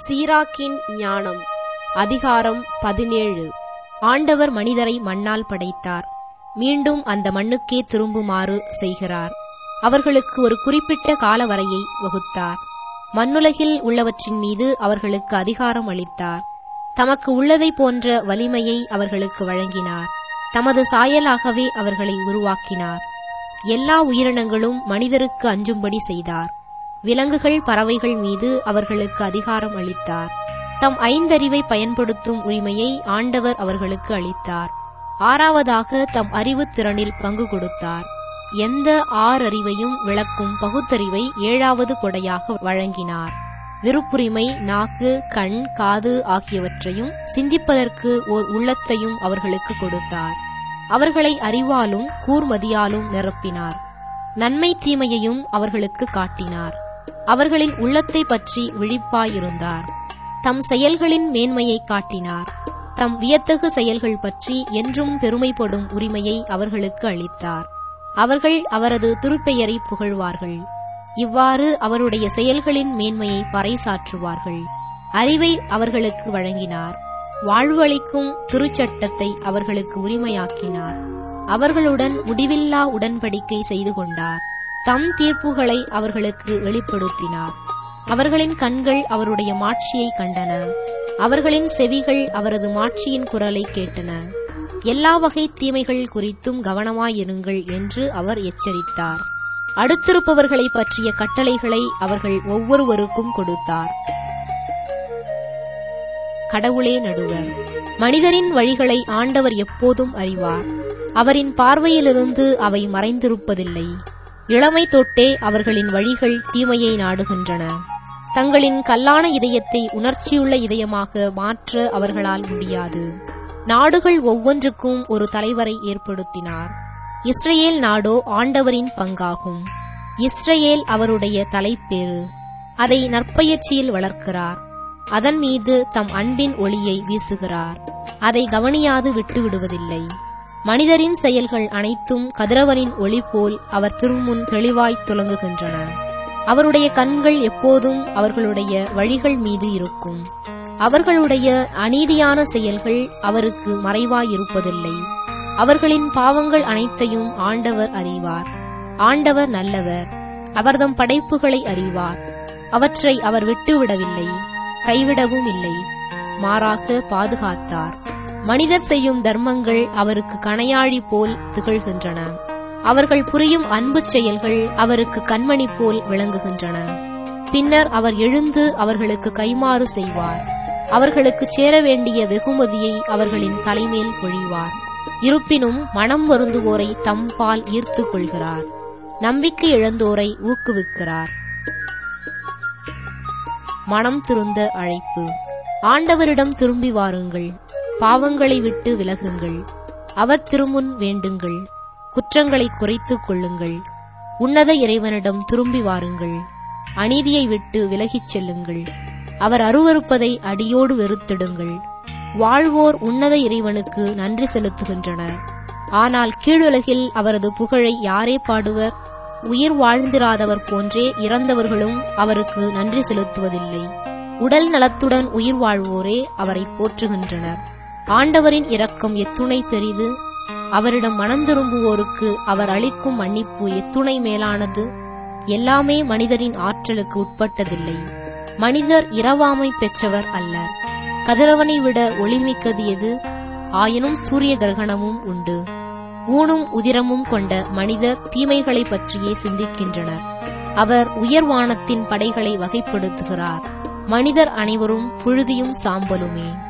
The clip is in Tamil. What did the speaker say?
சீராக்கின் ஞானம் அதிகாரம் பதினேழு ஆண்டவர் மனிதரை மண்ணால் படைத்தார் மீண்டும் அந்த மண்ணுக்கே திரும்புமாறு செய்கிறார் அவர்களுக்கு ஒரு குறிப்பிட்ட காலவரையை வகுத்தார் மண்ணுலகில் உள்ளவற்றின் மீது அவர்களுக்கு அதிகாரம் அளித்தார் தமக்கு உள்ளதை போன்ற வலிமையை அவர்களுக்கு வழங்கினார் தமது சாயலாகவே அவர்களை உருவாக்கினார் எல்லா உயிரினங்களும் மனிதருக்கு அஞ்சும்படி செய்தார் விலங்குகள் பறவைகள் மீது அவர்களுக்கு அதிகாரம் அளித்தார் தம் ஐந்தறிவை பயன்படுத்தும் உரிமையை ஆண்டவர் அவர்களுக்கு அளித்தார் ஆறாவதாக தம் அறிவுத் திறனில் பங்கு கொடுத்தார் எந்த ஆறறிவையும் விளக்கும் பகுத்தறிவை ஏழாவது கொடையாக வழங்கினார் விருப்புரிமை நாக்கு கண் காது ஆகியவற்றையும் சிந்திப்பதற்கு ஓர் உள்ளத்தையும் அவர்களுக்கு கொடுத்தார் அவர்களை அறிவாலும் கூர்மதியாலும் நிரப்பினார் நன்மை தீமையையும் அவர்களுக்கு காட்டினார் அவர்களின் உள்ளத்தை பற்றி விழிப்பாயிருந்தார் தம் செயல்களின் மேன்மையை காட்டினார் தம் வியத்தகு செயல்கள் பற்றி என்றும் பெருமைப்படும் உரிமையை அவர்களுக்கு அளித்தார் அவர்கள் அவரது திருப்பெயரை புகழ்வார்கள் இவ்வாறு அவருடைய செயல்களின் மேன்மையை பறைசாற்றுவார்கள் அறிவை அவர்களுக்கு வழங்கினார் வாழ்வளிக்கும் திருச்சட்டத்தை அவர்களுக்கு உரிமையாக்கினார் அவர்களுடன் முடிவில்லா உடன்படிக்கை செய்து கொண்டார் தம் தீர்ப்புகளை அவர்களுக்கு வெளிப்படுத்தினார் அவர்களின் கண்கள் அவருடைய மாட்சியை கண்டன அவர்களின் செவிகள் அவரது மாட்சியின் குரலை கேட்டன எல்லா வகை தீமைகள் குறித்தும் கவனமாயிருங்கள் என்று அவர் எச்சரித்தார் அடுத்திருப்பவர்களை பற்றிய கட்டளைகளை அவர்கள் ஒவ்வொருவருக்கும் கொடுத்தார் கடவுளே நடுவர் மனிதரின் வழிகளை ஆண்டவர் எப்போதும் அறிவார் அவரின் பார்வையிலிருந்து அவை மறைந்திருப்பதில்லை இளமை தொட்டே அவர்களின் வழிகள் தீமையை நாடுகின்றன தங்களின் கல்லான இதயத்தை உணர்ச்சியுள்ள இதயமாக மாற்ற அவர்களால் முடியாது நாடுகள் ஒவ்வொன்றுக்கும் ஒரு தலைவரை ஏற்படுத்தினார் இஸ்ரேல் நாடோ ஆண்டவரின் பங்காகும் இஸ்ரேல் அவருடைய தலைப்பேறு அதை நற்பயிற்சியில் வளர்க்கிறார் அதன் மீது தம் அன்பின் ஒளியை வீசுகிறார் அதை கவனியாது விட்டுவிடுவதில்லை மனிதரின் செயல்கள் அனைத்தும் கதிரவனின் ஒளி போல் அவர் திருமுன் தெளிவாய் துலங்குகின்றன அவருடைய கண்கள் எப்போதும் அவர்களுடைய வழிகள் மீது இருக்கும் அவர்களுடைய அநீதியான செயல்கள் அவருக்கு மறைவாயிருப்பதில்லை அவர்களின் பாவங்கள் அனைத்தையும் ஆண்டவர் அறிவார் ஆண்டவர் நல்லவர் அவர்தம் படைப்புகளை அறிவார் அவற்றை அவர் விட்டுவிடவில்லை கைவிடவும் இல்லை மாறாக பாதுகாத்தார் மனிதர் செய்யும் தர்மங்கள் அவருக்கு கணையாழி போல் திகழ்கின்றன அவர்கள் புரியும் அன்பு செயல்கள் அவருக்கு கண்மணி போல் விளங்குகின்றன பின்னர் அவர் எழுந்து அவர்களுக்கு கைமாறு செய்வார் அவர்களுக்கு சேர வேண்டிய வெகுமதியை அவர்களின் தலைமேல் பொழிவார் இருப்பினும் மனம் வருந்துவோரை தம்பால் ஈர்த்துக் கொள்கிறார் நம்பிக்கை இழந்தோரை ஊக்குவிக்கிறார் மனம் திருந்த அழைப்பு ஆண்டவரிடம் திரும்பி வாருங்கள் பாவங்களை விட்டு விலகுங்கள் அவர் திருமுன் வேண்டுங்கள் குற்றங்களை குறைத்துக் கொள்ளுங்கள் உன்னத இறைவனிடம் திரும்பி வாருங்கள் அநீதியை விட்டு விலகிச் செல்லுங்கள் அவர் அருவறுப்பதை அடியோடு வெறுத்திடுங்கள் வாழ்வோர் உன்னத இறைவனுக்கு நன்றி செலுத்துகின்றனர் ஆனால் கீழுலகில் அவரது புகழை யாரே பாடுவர் உயிர் வாழ்ந்திராதவர் போன்றே இறந்தவர்களும் அவருக்கு நன்றி செலுத்துவதில்லை உடல் நலத்துடன் உயிர் வாழ்வோரே அவரை போற்றுகின்றனர் ஆண்டவரின் இரக்கம் எத்துணை பெரிது அவரிடம் மனந்திரும்புவோருக்கு அவர் அளிக்கும் மன்னிப்பு எத்துணை மேலானது எல்லாமே மனிதரின் ஆற்றலுக்கு உட்பட்டதில்லை மனிதர் இரவாமை பெற்றவர் அல்ல கதிரவனை விட ஒளிமிக்கது எது ஆயினும் சூரிய கிரகணமும் உண்டு ஊனும் உதிரமும் கொண்ட மனிதர் தீமைகளை பற்றியே சிந்திக்கின்றனர் அவர் உயர்வானத்தின் படைகளை வகைப்படுத்துகிறார் மனிதர் அனைவரும் புழுதியும் சாம்பலுமே